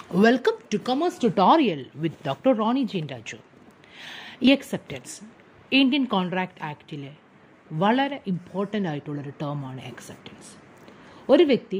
Welcome to Commerce Tutorial with Dr. Ronnie Jindaju. ഈ acceptance Indian contract ആക്റ്റിലെ വളരെ important ആയിട്ടുള്ളൊരു ടേമാണ് അക്സെപ്റ്റൻസ് ഒരു വ്യക്തി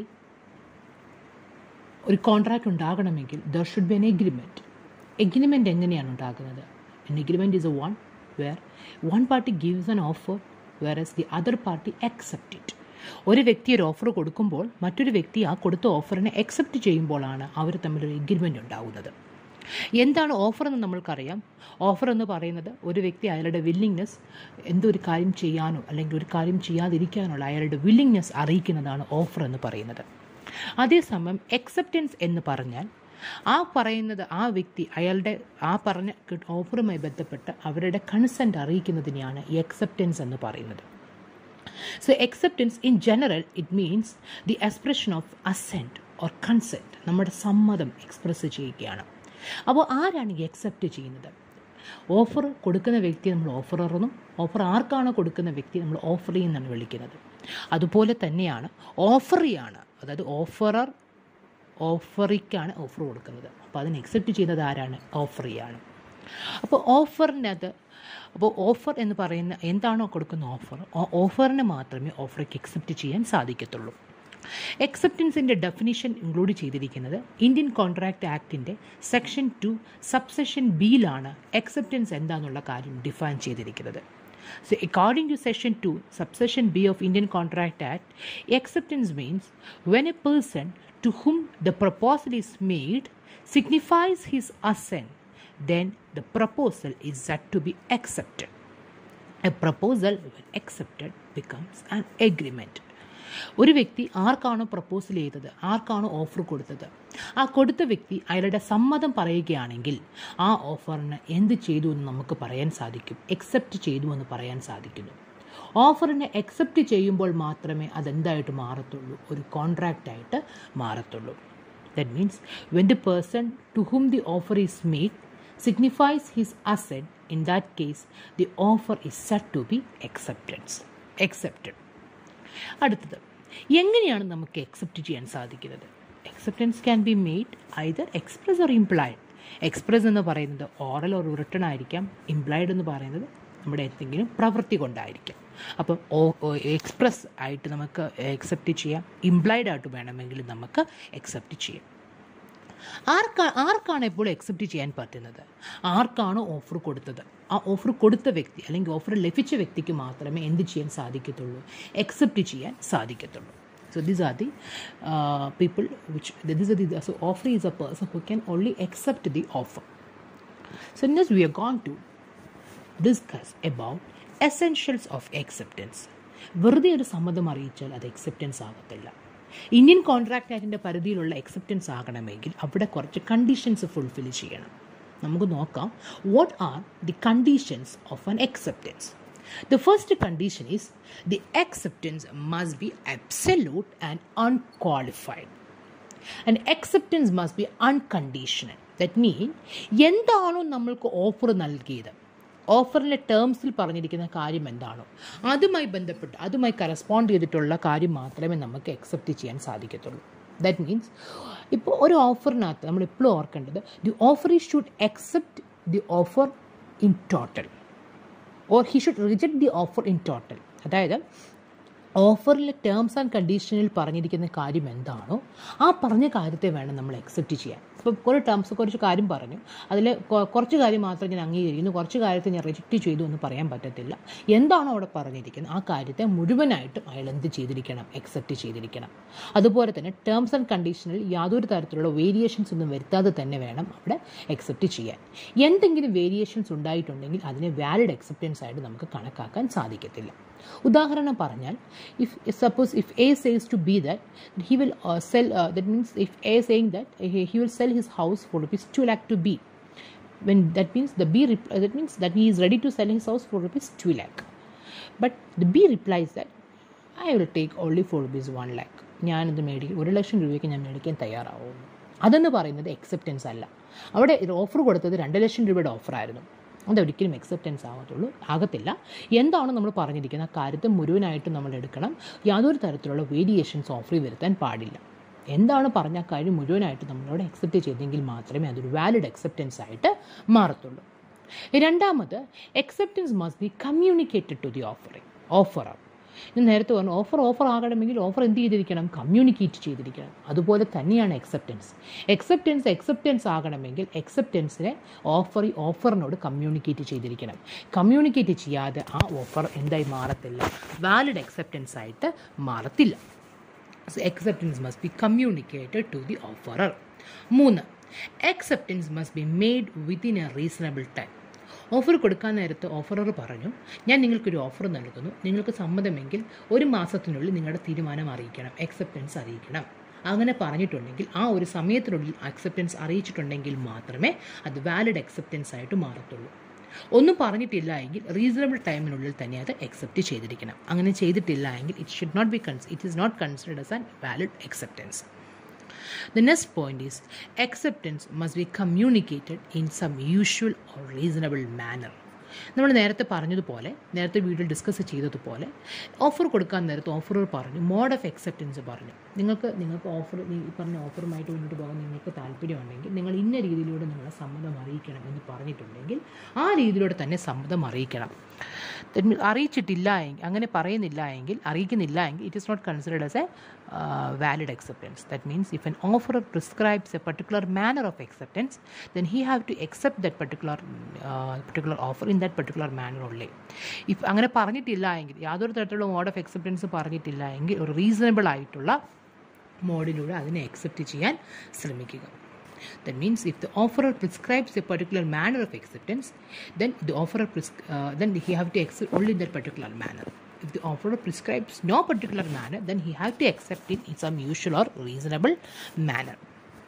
ഒരു കോൺട്രാക്ട് ഉണ്ടാകണമെങ്കിൽ there should be an agreement agreement എങ്ങനെയാണ് ഉണ്ടാകുന്നത് an agreement is a one where one party gives an offer whereas the other party accept it ഒരു വ്യക്തി ഒരു ഓഫർ കൊടുക്കുമ്പോൾ മറ്റൊരു വ്യക്തി ആ കൊടുത്ത ഓഫറിനെ അക്സെപ്റ്റ് ചെയ്യുമ്പോഴാണ് അവർ തമ്മിലൊരു എഗ്രിമെൻ്റ് ഉണ്ടാകുന്നത് എന്താണ് ഓഫർ എന്ന് നമ്മൾക്കറിയാം ഓഫർ എന്ന് പറയുന്നത് ഒരു വ്യക്തി അയാളുടെ വില്ലിങ്നെസ് എന്തൊരു കാര്യം ചെയ്യാനോ അല്ലെങ്കിൽ ഒരു കാര്യം ചെയ്യാതിരിക്കാനുള്ള അയാളുടെ വില്ലിങ്നെസ് അറിയിക്കുന്നതാണ് ഓഫർ എന്ന് പറയുന്നത് അതേസമയം എക്സെപ്റ്റൻസ് എന്ന് പറഞ്ഞാൽ ആ പറയുന്നത് ആ വ്യക്തി അയാളുടെ ആ പറഞ്ഞ ഓഫറുമായി ബന്ധപ്പെട്ട് അവരുടെ കൺസെൻറ്റ് അറിയിക്കുന്നതിനെയാണ് ഈ എക്സെപ്റ്റൻസ് എന്ന് പറയുന്നത് So, acceptance in general, it means the expression of assent or consent. നമ്മുടെ സമ്മതം എക്സ്പ്രസ് ചെയ്യുകയാണ് അപ്പോൾ ആരാണ് ഈ അക്സെപ്റ്റ് ചെയ്യുന്നത് ഓഫർ കൊടുക്കുന്ന വ്യക്തി നമ്മൾ ഓഫറർ എന്നും ഓഫർ ആർക്കാണ് കൊടുക്കുന്ന വ്യക്തി നമ്മൾ ഓഫറി എന്നാണ് വിളിക്കുന്നത് അതുപോലെ തന്നെയാണ് ഓഫറിയാണ് അതായത് ഓഫറർ ഓഫറിക്കാണ് ഓഫർ കൊടുക്കുന്നത് അപ്പോൾ അതിന് അക്സെപ്റ്റ് ചെയ്യുന്നത് ആരാണ് ഓഫറിയാണ് അപ്പോൾ ഓഫറിനകത്ത് അപ്പോൾ ഓഫർ എന്ന് പറയുന്ന എന്താണോ കൊടുക്കുന്ന ഓഫർ ആ ഓഫറിനെ മാത്രമേ ഓഫർക്ക് അക്സെപ്റ്റ് ചെയ്യാൻ സാധിക്കത്തുള്ളൂ എക്സെപ്റ്റൻസിൻ്റെ ഡെഫിനിഷൻ ഇൻക്ലൂഡ് ചെയ്തിരിക്കുന്നത് ഇന്ത്യൻ കോൺട്രാക്ട് ആക്ടിൻ്റെ സെക്ഷൻ ടു സബ്സെഷൻ ബിയിലാണ് എക്സെപ്റ്റൻസ് എന്താണെന്നുള്ള കാര്യം ഡിഫൈൻ ചെയ്തിരിക്കുന്നത് So, according to Section 2, Subsection B of Indian Contract Act, acceptance means when a person to whom the proposal is made signifies his assent, then the proposal is said to be accepted. A proposal, when accepted, becomes an agreement. ഒരു വ്യക്തി ആർക്കാണോ proposal ചെയ്തത് ആർക്കാണോ offer കൊടുത്തത് ആ കൊടുത്ത വ്യക്തി അയാളുടെ സമ്മതം പറയുകയാണെങ്കിൽ ആ ഓഫറിന് എന്ത് ചെയ്തു എന്ന് നമുക്ക് പറയാൻ സാധിക്കും എക്സെപ്റ്റ് ചെയ്തു എന്ന് പറയാൻ സാധിക്കുന്നു ഓഫറിനെ എക്സെപ്റ്റ് ചെയ്യുമ്പോൾ മാത്രമേ അതെന്തായിട്ട് മാറത്തുള്ളൂ ഒരു കോൺട്രാക്റ്റ് ആയിട്ട് മാറത്തുള്ളൂ that means when the person to whom the offer is made signifies his assent in that case the offer is said to be acceptance accepted അടുത്തത് എങ്ങനെയാണ് നമുക്ക് എക്സെപ്റ്റ് ചെയ്യാൻ സാധിക്കുന്നത് acceptance can be made either express or implied express എന്ന് പറയുന്നത് oral or written ആയിരിക്കാം implied എന്ന് പറയുന്നത് നമ്മുടെ എന്തെങ്കിലും പ്രവൃത്തി കൊണ്ടായിരിക്കാം അപ്പം എക്സ്പ്രസ് ആയിട്ട് നമുക്ക് എക്സെപ്റ്റ് ചെയ്യാം ഇംപ്ലൈഡ് ആയിട്ട് വേണമെങ്കിൽ നമുക്ക് എക്സെപ്റ്റ് ചെയ്യാം ആർക്കാ ആർക്കാണ് എപ്പോഴും എക്സെപ്റ്റ് ചെയ്യാൻ പറ്റുന്നത് ആർക്കാണ് ഓഫർ കൊടുത്തത് ആ ഓഫർ കൊടുത്ത വ്യക്തി അല്ലെങ്കിൽ ഓഫർ ലഭിച്ച വ്യക്തിക്ക് മാത്രമേ എന്ത് ചെയ്യാൻ സാധിക്കത്തുള്ളൂ എക്സെപ്റ്റ് ചെയ്യാൻ സാധിക്കത്തുള്ളൂ so this are the people which this are the so offer is a person who can only accept the offer so next we are going to discuss about essentials of acceptance വെറുതെ ഒരു സമ്മതം അറിയിച്ചാൽ അത് acceptance ആകത്തില്ല Indian contract ആക്ടിൻ്റെ പരിധിയിലുള്ള acceptance ആകണമെങ്കിൽ അവിടെ കുറച്ച് കണ്ടീഷൻസ് ഫുൾഫിൽ ചെയ്യണം നമുക്ക് നോക്കാം what are the conditions of an acceptance the first condition is the acceptance must be absolute and unqualified and acceptance must be unconditional that mean എന്താണോ നമ്മൾക്ക് ഓഫർ നൽകിയത് ഓഫറിൻ്റെ ടേംസിൽ പറഞ്ഞിരിക്കുന്ന കാര്യം എന്താണോ അതുമായി ബന്ധപ്പെട്ട് അതുമായി കറസ്പോണ്ട് ചെയ്തിട്ടുള്ള കാര്യം മാത്രമേ നമുക്ക് അക്സെപ്റ്റ് ചെയ്യാൻ സാധിക്കത്തുള്ളൂ ദാറ്റ് മീൻസ് ഇപ്പോൾ ഒരു ഓഫറിനകത്ത് നമ്മൾ എപ്പോഴും ഓർക്കേണ്ടത് the offer he should accept the offer in total or he should reject the offer in total അതായത് ഓഫറിലെ ടേംസ് ആൻഡ് കണ്ടീഷനിൽ പറഞ്ഞിരിക്കുന്ന കാര്യം എന്താണോ ആ പറഞ്ഞ കാര്യത്തെ വേണം നമ്മൾ അക്സെപ്റ്റ് ചെയ്യാൻ ഇപ്പോൾ കുറേ ടേംസ് കുറച്ച് കാര്യം പറഞ്ഞു അതിൽ കുറച്ച് കാര്യം മാത്രം ഞാൻ അംഗീകരിക്കുന്നു കുറച്ച് കാര്യത്തെ ഞാൻ റിജക്റ്റ് ചെയ്തു എന്ന് പറയാൻ പറ്റത്തില്ല എന്താണോ അവിടെ പറഞ്ഞിരിക്കുന്നത് ആ കാര്യത്തെ മുഴുവനായിട്ടും അയാൾ എന്ത് ചെയ്തിരിക്കണം അക്സെപ്റ്റ് ചെയ്തിരിക്കണം അതുപോലെ തന്നെ ടേംസ് ആൻഡ് കണ്ടീഷനിൽ യാതൊരു തരത്തിലുള്ള വേരിയേഷൻസ് ഒന്നും വരുത്താതെ തന്നെ വേണം അവിടെ അക്സെപ്റ്റ് ചെയ്യാൻ എന്തെങ്കിലും വേരിയേഷൻസ് ഉണ്ടായിട്ടുണ്ടെങ്കിൽ അതിനെ വാലിഡ് അക്സെപ്റ്റൻസ് ആയിട്ട് നമുക്ക് കണക്കാക്കാൻ സാധിക്കത്തില്ല ഉദാഹരണം പറഞ്ഞാൽ if suppose if A says to B that he will sell that means if A saying that he will sell his house for rupees two lakh to B when that means the b rep- that means that he is ready to sell his house for rupees 2 lakh but the b replies that i will take only for rupees 1 lakh ഞാനിത് മേടിക്കും ഒരു ലക്ഷം രൂപയ്ക്ക് ഞാൻ മേടിക്കാൻ തയ്യാറാവുന്നു അതെന്ന് പറയുന്നത് acceptance അല്ല അവിടെ ഓഫർ കൊടുത്തത് രണ്ട് ലക്ഷം രൂപയുടെ ഓഫറായിരുന്നു അതൊരിക്കലും എക്സെപ്റ്റൻസ് ആകത്തുള്ളൂ ആകത്തില്ല എന്താണ് നമ്മൾ പറഞ്ഞിരിക്കുന്ന കാര്യത്തെ മുഴുവനായിട്ട് നമ്മൾ എടുക്കണം യാതൊരു തരത്തിലുള്ള വേരിയേഷൻസ് ഓഫറിൽ വരുത്താൻ പാടില്ല എന്താണ് പറഞ്ഞ കാര്യം മുഴുവനായിട്ട് നമ്മളോട് അക്സെപ്റ്റ് ചെയ്തെങ്കിൽ മാത്രമേ അതൊരു വാലിഡ് അക്സെപ്റ്റൻസ് ആയിട്ട് മാറത്തുള്ളൂ രണ്ടാമത് acceptance must be communicated to the offering offerer ഞാൻ നേരത്തെ പറഞ്ഞു ഓഫർ ഓഫർ ആകണമെങ്കിൽ ഓഫർ എന്ത് ചെയ്തിരിക്കണം കമ്മ്യൂണിക്കേറ്റ് ചെയ്തിരിക്കണം അതുപോലെ തന്നെയാണ് അക്സെപ്റ്റൻസ് അക്സെപ്റ്റൻസ് അക്സെപ്റ്റൻസ് ആകണമെങ്കിൽ അക്സെപ്റ്റൻസിനെ ഓഫർ ഓഫറിനോട് കമ്മ്യൂണിക്കേറ്റ് ചെയ്തിരിക്കണം കമ്മ്യൂണിക്കേറ്റ് ചെയ്യാതെ ആ ഓഫർ എന്തായി മാറത്തില്ല വാലിഡ് അക്സെപ്റ്റൻസ് ആയിട്ട് മാറത്തില്ല acceptance must be communicated to the offerer മൂന്ന് acceptance must be made within a reasonable time offer കൊടുക്കാൻ നേരത്ത് ഓഫറർ പറഞ്ഞു ഞാൻ നിങ്ങൾക്കൊരു ഓഫർ നൽകുന്നു നിങ്ങൾക്ക് സമ്മതമെങ്കിൽ ഒരു മാസത്തിനുള്ളിൽ നിങ്ങളുടെ തീരുമാനം അറിയിക്കണം അക്സെപ്റ്റൻസ് അറിയിക്കണം അങ്ങനെ പറഞ്ഞിട്ടുണ്ടെങ്കിൽ ആ ഒരു സമയത്തിനുള്ളിൽ അക്സെപ്റ്റൻസ് അറിയിച്ചിട്ടുണ്ടെങ്കിൽ മാത്രമേ അത് വാലിഡ് അക്സെപ്റ്റൻസ് ആയിട്ട് മാറത്തുള്ളൂ ഒന്നും പറഞ്ഞിട്ടില്ല എങ്കിൽ റീസണബിൾ ടൈമിനുള്ളിൽ തന്നെ അത് അക്സെപ്റ്റ് ചെയ്തിരിക്കണം അങ്ങനെ ചെയ്തിട്ടില്ല എങ്കിൽ it should not be cons it is not considered as an valid acceptance The next point is acceptance must be communicated in some usual or reasonable manner. നമ്മൾ നേരത്തെ പറഞ്ഞതുപോലെ നേരത്തെ വീഡിയോ ഡിസ്കസ് ചെയ്തതുപോലെ ഓഫർ കൊടുക്കാൻ നേരത്തെ ഓഫറർ പറഞ്ഞു mode of acceptance പറഞ്ഞു നിങ്ങൾക്ക് നിങ്ങൾക്ക് ഓഫർ ഈ പറഞ്ഞ ഓഫറുമായിട്ട് മുന്നോട്ട് പോകാൻ നിങ്ങൾക്ക് താല്പര്യമുണ്ടെങ്കിൽ നിങ്ങൾ ഇന്ന രീതിയിലൂടെ നിങ്ങളെ സമ്മതം അറിയിക്കണം എന്ന് പറഞ്ഞിട്ടുണ്ടെങ്കിൽ ആ രീതിയിലൂടെ തന്നെ സമ്മതം അറിയിക്കണം That means അറിയിച്ചിട്ടില്ല എങ്കിൽ അങ്ങനെ പറയുന്നില്ല എങ്കിൽ അറിയിക്കുന്നില്ല എങ്കിൽ it is not considered as a valid acceptance that means if an offerer prescribes a particular manner of acceptance then he have to accept that particular uh, particular offer in that particular manner only if അങ്ങനെ പറഞ്ഞിട്ടില്ല എങ്കിൽ യാതൊരു തരത്തിലുള്ള mode of acceptance പറഞ്ഞിട്ടില്ല എങ്കിൽ ഒരു reasonable ആയിട്ടുള്ള മോഡിലൂടെ അതിനെ അക്സെപ്റ്റ് ചെയ്യാൻ ശ്രമിക്കുക That means if the offerer prescribes a particular manner of acceptance, then the offerer pres- uh, then he have to accept only in that particular manner. If the offerer prescribes no particular manner, then he have to accept it in some usual or reasonable manner.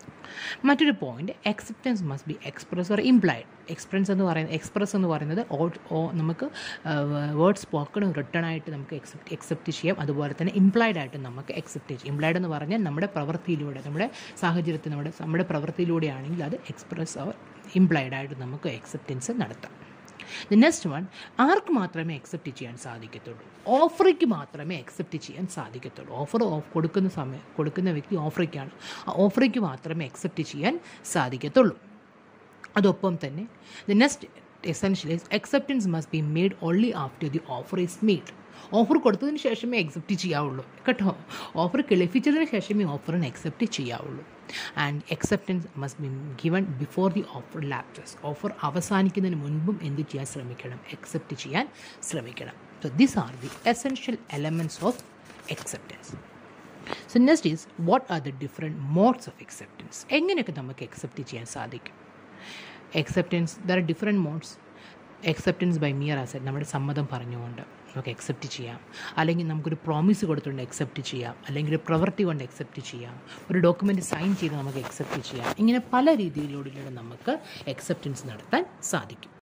മറ്റൊരു point acceptance must be express or implied express എന്ന് പറയുന്നത് express എന്ന് പറയുന്നത് ഓ നമുക്ക് word സ്പോക്കണും return ആയിട്ട് നമുക്ക് except except ചെയ്യാം അതുപോലെ തന്നെ ഇംപ്ലൈഡ് ആയിട്ട് നമുക്ക് എക്സെപ്റ്റ് ചെയ്യാം ഇംപ്ലൈഡ് എന്ന് പറഞ്ഞാൽ നമ്മുടെ പ്രവൃത്തിയിലൂടെ നമ്മുടെ സാഹചര്യത്തിൽ നമ്മുടെ നമ്മുടെ പ്രവൃത്തിയിലൂടെയാണെങ്കിൽ അത് എക്സ്പ്രസ് ഓർ ഇംപ്ലൈഡ് ആയിട്ട് നമുക്ക് എക്സെപ്റ്റൻസ് നടത്താം ദ നെക്സ്റ്റ് വൺ ആർക്ക് മാത്രമേ അക്സെപ്റ്റ് ചെയ്യാൻ സാധിക്കത്തുള്ളൂ ഓഫറിക്ക് മാത്രമേ അക്സെപ്റ്റ് ചെയ്യാൻ സാധിക്കത്തുള്ളൂ ഓഫർ ഓഫ് കൊടുക്കുന്ന സമയം കൊടുക്കുന്ന വ്യക്തി ഓഫറിക്കാണ് ആ ഓഫറിക്ക് മാത്രമേ അക്സെപ്റ്റ് ചെയ്യാൻ സാധിക്കത്തുള്ളൂ അതൊപ്പം തന്നെ the next essentially acceptance must be made only after the offer is made offer കൊടുത്തതിന് ശേഷമേ അക്സെപ്റ്റ് ചെയ്യാവുള്ളൂ കേട്ടോ ഓഫർ ലഭിച്ചതിന് ശേഷമേ ഓഫറിന് അക്സെപ്റ്റ് ചെയ്യാവുള്ളൂ and acceptance must be given before the offer lapses offer അവസാനിക്കുന്നതിന് മുൻപും എന്ത് ചെയ്യാൻ ശ്രമിക്കണം അക്സെപ്റ്റ് ചെയ്യാൻ ശ്രമിക്കണം so this are the essential elements of acceptance. So next is what are the different modes of acceptance? എങ്ങനെയൊക്കെ നമുക്ക് അക്സെപ്റ്റ് ചെയ്യാൻ സാധിക്കും acceptance there are different modes acceptance by mere assent നമ്മുടെ സമ്മതം പറഞ്ഞുകൊണ്ട് നമുക്ക് അക്സെപ്റ്റ് ചെയ്യാം അല്ലെങ്കിൽ നമുക്കൊരു പ്രോമിസ് കൊടുത്തുകൊണ്ട് അക്സെപ്റ്റ് ചെയ്യാം അല്ലെങ്കിൽ ഒരു പ്രവൃത്തി കൊണ്ട് അക്സെപ്റ്റ് ചെയ്യാം ഒരു ഡോക്യുമെൻ്റ് സൈൻ ചെയ്ത് നമുക്ക് അക്സെപ്റ്റ് ചെയ്യാം ഇങ്ങനെ പല രീതിയിലൂടെ നമുക്ക് അക്സെപ്റ്റൻസ് നടത്താൻ സാധിക്കും